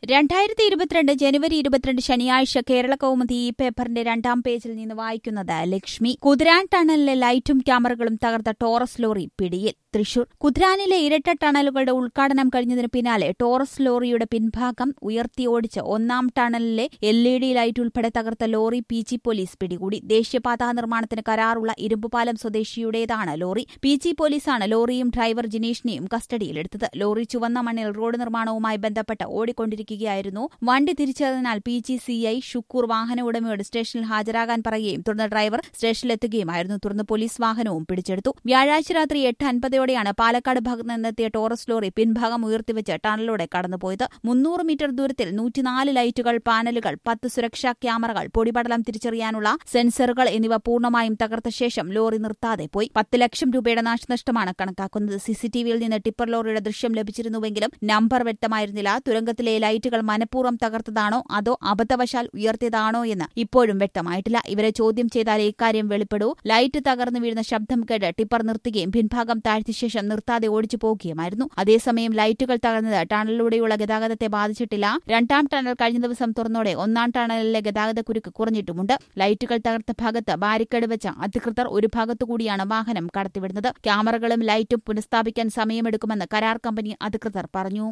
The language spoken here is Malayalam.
രണ്ടായിരത്തി ഇരുപത്തിരണ്ട് ജനുവരി ഇരുപത്തിരണ്ട് ശനിയാഴ്ച കേരള കൗമുദി ഈ പേപ്പറിന്റെ രണ്ടാം പേജിൽ നിന്ന് വായിക്കുന്നത് ലക്ഷ്മി കുതിരാൻ ടണലിലെ ലൈറ്റും ക്യാമറകളും തകർത്ത ടോറസ് ലോറി പിടിയിൽ തൃശൂർ കുതിരാനിലെ ഇരട്ട ടണലുകളുടെ ഉദ്ഘാടനം കഴിഞ്ഞതിന് പിന്നാലെ ടോറസ് ലോറിയുടെ പിൻഭാഗം ഉയർത്തി ഓടിച്ച് ഒന്നാം ടണലിലെ എൽ ഇ ഡി ലൈറ്റ് ഉൾപ്പെടെ തകർത്ത ലോറി പി ജി പോലീസ് പിടികൂടി ദേശീയപാതാ നിർമ്മാണത്തിന് കരാറുള്ള ഇരുമ്പുപാലം സ്വദേശിയുടേതാണ് ലോറി പി ജി പോലീസാണ് ലോറിയും ഡ്രൈവർ ജിനീഷിനെയും കസ്റ്റഡിയിലെടുത്തത് ലോറി ചുവന്ന മണ്ണിൽ റോഡ് നിർമ്മാണവുമായി ബന്ധപ്പെട്ട് ഓടിക്കൊണ്ടിരിക്കുകയായിരുന്നു വണ്ടി തിരിച്ചതിനാൽ P G C I Shukoor വാഹന ഉടമയോട് സ്റ്റേഷനിൽ ഹാജരാകാൻ പറയുകയും തുടർന്ന് ഡ്രൈവർ സ്റ്റേഷനിലെത്തുകയുമായിരുന്നു തുടർന്ന് പോലീസ് വാഹനവും പിടിച്ചെടുത്തു വ്യാഴാഴ്ച രാത്രി എട്ട് അൻപതോടെയാണ് പാലക്കാട് ഭാഗത്ത് നിന്നെത്തിയ ടോറസ് ലോറി പിൻഭാഗം ഉയർത്തിവെച്ച് ടണലിലൂടെ കടന്നുപോയത് മുന്നൂറ് മീറ്റർ ദൂരത്തിൽ നൂറ്റിനാല് ലൈറ്റുകൾ പാനലുകൾ പത്ത് സുരക്ഷാ ക്യാമറകൾ പൊടിപടലം തിരിച്ചറിയാനുള്ള സെൻസറുകൾ എന്നിവ പൂർണ്ണമായും തകർത്ത ശേഷം ലോറി നിർത്താതെ പോയി പത്ത് ലക്ഷം രൂപയുടെ നാശനഷ്ടമാണ് കണക്കാക്കുന്നത് സിസിടിവിയിൽ നിന്ന് ടിപ്പർ ലോറിയുടെ ദൃശ്യം ലഭിച്ചിരുന്നുവെങ്കിലും നമ്പർ വ്യക്തമായിരുന്നില്ല തുരങ്കത്തിലെ ലൈറ്റുകൾ മനഃപൂർവ്വം തകർത്തതാണോ അതോ അബദ്ധവശാൽ ഉയർത്തിയതാണോ എന്ന് ഇപ്പോഴും വ്യക്തമായിട്ടില്ല ഇവരെ ചോദ്യം ചെയ്താൽ ഇക്കാര്യം വെളിപ്പെടൂ ലൈറ്റ് തകർന്നു വീഴുന്ന ശബ്ദം കേട്ട് ടിപ്പർ നിർത്തുകയും പിൻഭാഗം താഴ്ത്തിയ ശേഷം നിർത്താതെ ഓടിച്ചു പോകുകയുമായിരുന്നു അതേസമയം ലൈറ്റുകൾ തകർന്നത് ടണലിലൂടെയുള്ള ഗതാഗതത്തെ ബാധിച്ചിട്ടില്ല രണ്ടാം ടണൽ കഴിഞ്ഞ ദിവസം തുറന്നോടെ ഒന്നാം ടണലിലെ ഗതാഗത കുരുക്ക് കുറഞ്ഞിട്ടുമുണ്ട് ലൈറ്റുകൾ തകർത്ത ഭാഗത്ത് ബാരിക്കേഡ് വെച്ച അധികൃതർ ഒരു ഭാഗത്തുകൂടിയാണ് വാഹനം കടത്തിവിടുന്നത് ക്യാമറകളും ലൈറ്റും പുനഃസ്ഥാപിക്കാൻ സമയമെടുക്കുമെന്ന് കരാർ കമ്പനി അധികൃതർ പറഞ്ഞു